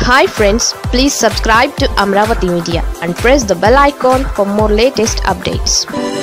hi friends please subscribe to Amaravati media and press the bell icon for more latest updates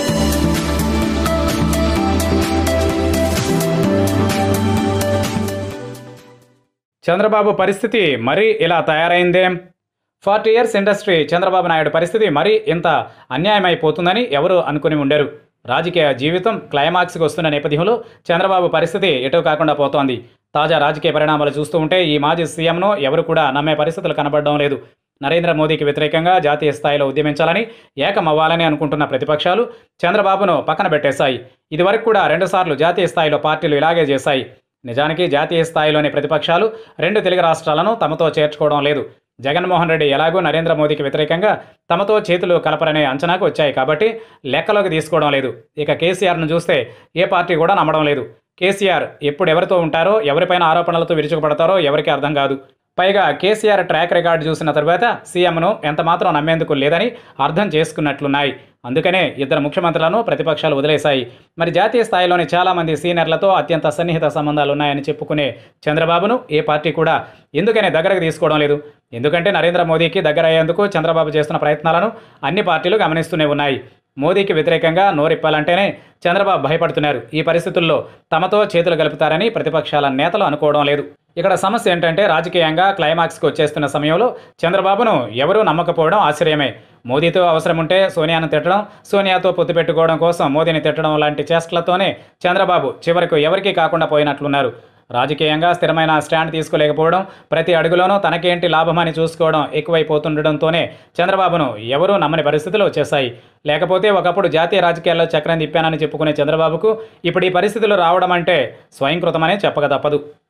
Chandrababu పరిస్థితి మరీ ఇలా తయారైందేం forty years industry Chandrababu Naidu పరిస్థితి మరీ ఇంత అన్యాయమైపోతుందని ఎవరు అనుకుని ఉండరు రాజకీయ జీవితం క్లైమాక్స్కి వస్తున్న నేపథ్యంలో చంద్రబాబు పరిస్థితి ఎటు కాకుండా పోతోంది తాజా రాజకీయ పరిణామాలు చూస్తూ ఉంటే ఈ మాజీ సీఎంను ఎవరు కూడా నమ్మే పరిస్థితులు కనబడడం లేదు నరేంద్ర మోదీకి వ్యతిరేకంగా జాతీయ స్థాయిలో ఉద్యమించాలని ఏకమవ్వాలని అనుకుంటున్న ప్రతిపక్షాలు చంద్రబాబును పక్కన పెట్టేశాయి ఇదివరకు కూడా రెండుసార్లు జాతీయ స్థాయిలో పార్టీలు ఇలాగే చేశాయి నిజానికి జాతీయ స్థాయిలోని ప్రతిపక్షాలు రెండు తెలుగు రాష్ట్రాలను తమతో చేర్చుకోవడం లేదు జగన్మోహన్ రెడ్డి ఎలాగో నరేంద్ర మోదీకి వ్యతిరేకంగా తమతో చేతులు కలపరనే అంచనాకు వచ్చాయి కాబట్టి లెక్కలోకి తీసుకోవడం లేదు ఇక కేసీఆర్ను చూస్తే ఏ పార్టీ కూడా నమ్మడం లేదు కేసీఆర్ ఎప్పుడు ఎవరితో ఉంటారో ఎవరిపైన ఆరోపణలతో విరుచుకుపడతారో ఎవరికీ అర్థం కాదు పైగా కేసీఆర్ ట్రాక్ రికార్డు చూసిన తర్వాత సీఎంను ఎంతమాత్రం నమ్మేందుకు లేదని అర్థం చేసుకున్నట్లున్నాయి అందుకనే ఇద్దరు ముఖ్యమంత్రులను ప్రతిపక్షాలు వదిలేశాయి మరి జాతీయ స్థాయిలోని చాలామంది సీనియర్లతో అత్యంత సన్నిహిత సంబంధాలు ఉన్నాయని చెప్పుకునే చంద్రబాబును ఏ పార్టీ కూడా ఎందుకనే దగ్గరకు తీసుకోవడం లేదు ఎందుకంటే నరేంద్ర మోదీకి దగ్గర అయ్యేందుకు చంద్రబాబు చేస్తున్న ప్రయత్నాలను అన్ని పార్టీలు గమనిస్తూనే ఉన్నాయి మోదీకి వ్యతిరేకంగా నోరిప్పాలంటేనే చంద్రబాబు భయపడుతున్నారు ఈ పరిస్థితుల్లో తమతో చేతులు కలుపుతారని ప్రతిపక్షాల నేతలు అనుకోవడం లేదు ఇక్కడ సమస్య ఏంటంటే రాజకీయంగా క్లైమాక్స్కి వచ్చేస్తున్న సమయంలో చంద్రబాబును ఎవరూ నమ్మకపోవడం ఆశ్చర్యమే మోదీతో అవసరం ఉంటే సోనియాను తిట్టడం సోనియాతో పొత్తు పెట్టుకోవడం కోసం మోదీని తిట్టడం లాంటి చేష్టలతోనే చంద్రబాబు చివరకు ఎవరికీ కాకుండా పోయినట్లున్నారు రాజకీయంగా స్థిరమైన స్టాండ్ తీసుకోలేకపోవడం ప్రతి అడుగులోనూ తనకేంటి లాభమని చూసుకోవడం ఎక్కువైపోతుండడంతోనే చంద్రబాబును ఎవరూ నమ్మని పరిస్థితులు వచ్చేశాయి లేకపోతే ఒకప్పుడు జాతీయ రాజకీయాల్లో చక్రం తిప్పానని చెప్పుకునే చంద్రబాబుకు ఇప్పుడు ఈ పరిస్థితులు రావడం అంటే స్వయంకృతమనే చెప్పక తప్పదు